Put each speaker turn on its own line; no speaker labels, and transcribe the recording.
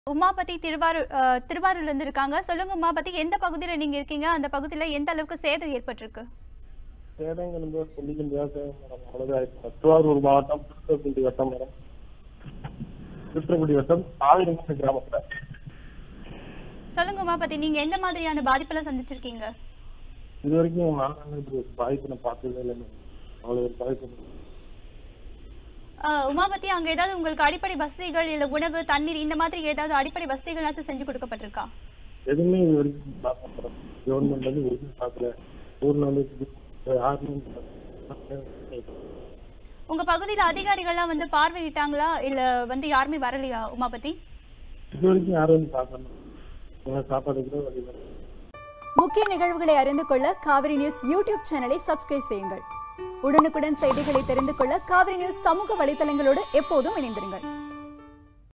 உமாபதி திருவாரூர் அஹ், திருவாரூர்ல இருந்து இருக்காங்க சொல்லுங்க உமாபதி எந்த பகுதியில நீங்க இருக்கீங்க அந்த பகுதியில எந்த அளவுக்கு சேதம் ஏற்பட்டிருக்கு
சேதங்கிறது சொல்லிக்க முடியாது மேடம் அவ்வளோதான் திருவாரூர் மாவட்டம் திருத்துறைப்பூண்டி வட்டம் மேடம் திருத்துறைப்பூண்டி வட்டம் ஆவிரங்குடி கிராமத்துல
சொல்லுங்க உமாபதி நீங்க எந்த மாதிரியான பாதிப்பெல்லாம் சந்திச்சிருக்கீங்க
இது வரைக்கும் நான் இப்படி ஒரு பாதிப்பு நான் பார்த்ததே இல்லை மேடம் அவ்வளோ ஒரு பாதிப்பு
அஹ், உமாபதி அங்க ஏதாவது உங்களுக்கு அடிப்படை வசதிகள் இல்ல உணவு தண்ணீர் இந்த மாதிரி ஏதாவது அடிப்படை வசதிகளாச்சும் செஞ்சு கொடுக்கப்பட்டிருக்கா
எதுவுமே இது வரைக்கும் பார்க்க மேடம் கவர்மெண்ட் வந்து எதுவும் பார்க்கல ஊர்ல வந்து யாருமே
உங்க பகுதியில அதிகாரிகள்லாம் வந்து பார்வையிட்டாங்களா இல்ல வந்து யாருமே வரலையா உமாபதி
இது வரைக்கும் யாரும் வந்து பார்க்கல மேடம் சாப்பாடு கூட வழி இல்லை
முக்கிய நிகழ்வுகளை அறிந்து கொள்ள காவிரி நியூஸ் யூடியூப் சேனலை சப்ஸ்கிரைப் செய்யுங்கள் உடனுக்குடன் செய்திகளை தெரிந்து கொள்ள காவிரி நியூஸ் சமூக வலைதளங்களோடு எப்போதும் இணைந்திருங்கள்